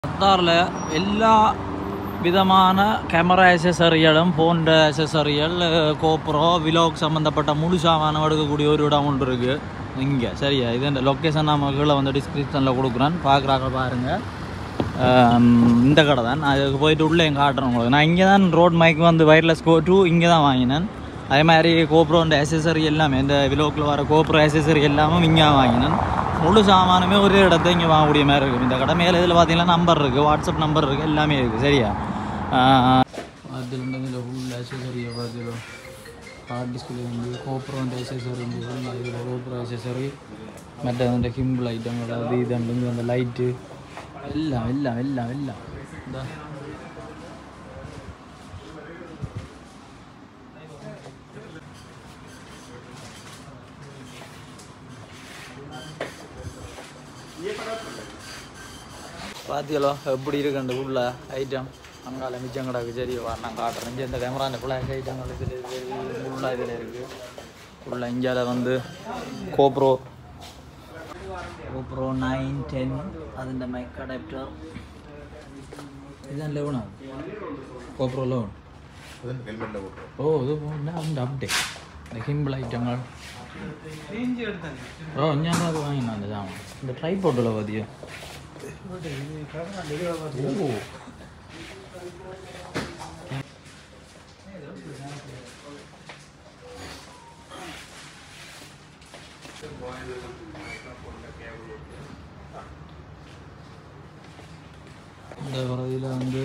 சத்தாரில் எல்லா விதமான கேமரா அசசரிகளும் போன்ற அசசரிகள் கோப்ரோ விலாக் சம்மந்தப்பட்ட முழு சாமானம் எடுக்கக்கூடிய ஒரு இடம் ஒன்று இருக்குது இங்கே சரியா இது இந்த லொக்கேஷன் நான் கீழே வந்து டிஸ்கிரிப்ஷனில் கொடுக்குறேன் பார்க்குறாங்க பாருங்கள் இந்த கடை தான் நான் அதுக்கு போயிட்டு உள்ளே எங்கள் காட்டுறேன் உங்களுக்கு நான் இங்கே தான் ரோட் மைக் வந்து வயர்லெஸ் கோ டூ இங்கே தான் வாங்கினேன் அதே மாதிரி கோப்ரோன்ற அசசரி எல்லாமே இந்த விலோக்கில் வர கோப்ரோ அசசரி எல்லாமே இங்கே வாங்கினேன் முழு சாமானுமே ஒரே இடத்த இங்கே வாங்கக்கூடிய மாதிரி இருக்கும் இந்த கடை மேலே இதில் பார்த்தீங்கன்னா நம்பர் இருக்குது வாட்ஸ்அப் நம்பர் இருக்குது எல்லாமே இருக்குது சரியா அதில் இந்த ஃபுல் அசசரியை பார்த்துலோ ஹார்ட் டிஸ்கில் வந்து கோப்ரோன்ற அசசரி வந்து இதில் கோப்ரோ அசசரி மற்ற அந்த கிம்பிள் ஐட்டம் அது இது அந்த அந்த லைட்டு எல்லாம் எல்லாம் எல்லாம் எல்லாம் இந்த பாத்தியலோ எப்படி இருக்கு அந்த உள்ள ஐட்டம் அங்கால மிச்சம் கிடக்கு சரி வா நான் காட்டுறேன் இங்கே இந்த கேமரா அந்த பிளாக் ஐட்டங்கள் இதில் இருக்குது உள்ள இதில் இருக்குது உள்ள இந்தியாவில் வந்து கோப்ரோ கோப்ரோ நைன் டென் അതിൻ്റെ മൈക്ക് അഡാപ്റ്റർ ഇതാണ് ലോണോ കോപ്രോ ലോൺ ഓ ഇത് ഉണ്ട് അപ്ഡേറ്റ് സിമ്പിൾ ഐറ്റങ്ങൾ ഓ ഞങ്ങളത് വാങ്ങിനാണ് സാധനം இந்த ட்ரைபோட்டில் பார்த்தியா ஓ இந்த வரையில் வந்து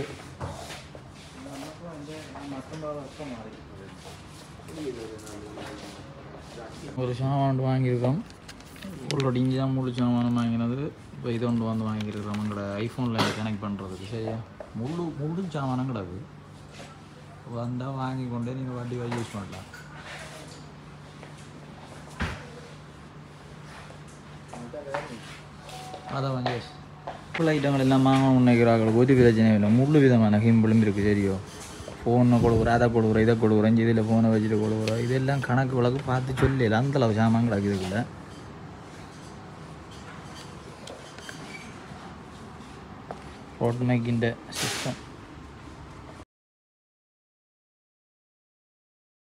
ஒரு சாமான் வாங்கியிருக்கோம் உள்ளோட இங்கே தான் முழு சாமானம் வாங்கினது இப்போ இது ஒன்று வந்து வாங்கியிருக்கிறோம் எங்களோட ஐஃபோனில் கனெக்ட் பண்ணுறதுக்கு சரியா முழு முழு சாமானம் கிடக்கு வந்தால் வாங்கி கொண்டே நீங்கள் வண்டி வாங்கி யூஸ் பண்ணலாம் அதான் வாங்கி ஃபுல் ஐட்டங்கள் எல்லாம் வாங்கணும் நினைக்கிறார்கள் ஒரு பிரச்சனை இல்லை முழு விதமான ஹிம்பிளும் இருக்குது சரியோ ஃபோனை கொடுக்குறோம் அதை கொடுக்குறோம் இதை கொடுக்குறோம் இதில் ஃபோனை வச்சுட்டு கொடுக்குறோம் இதெல்லாம் கணக்கு வழக்கு பார்த்து சொல்லல அந்த அளவு சாமான் கிடக்கு இதுக்குள்ள റോഡ് മേക്കിൻ്റെ സിസ്റ്റം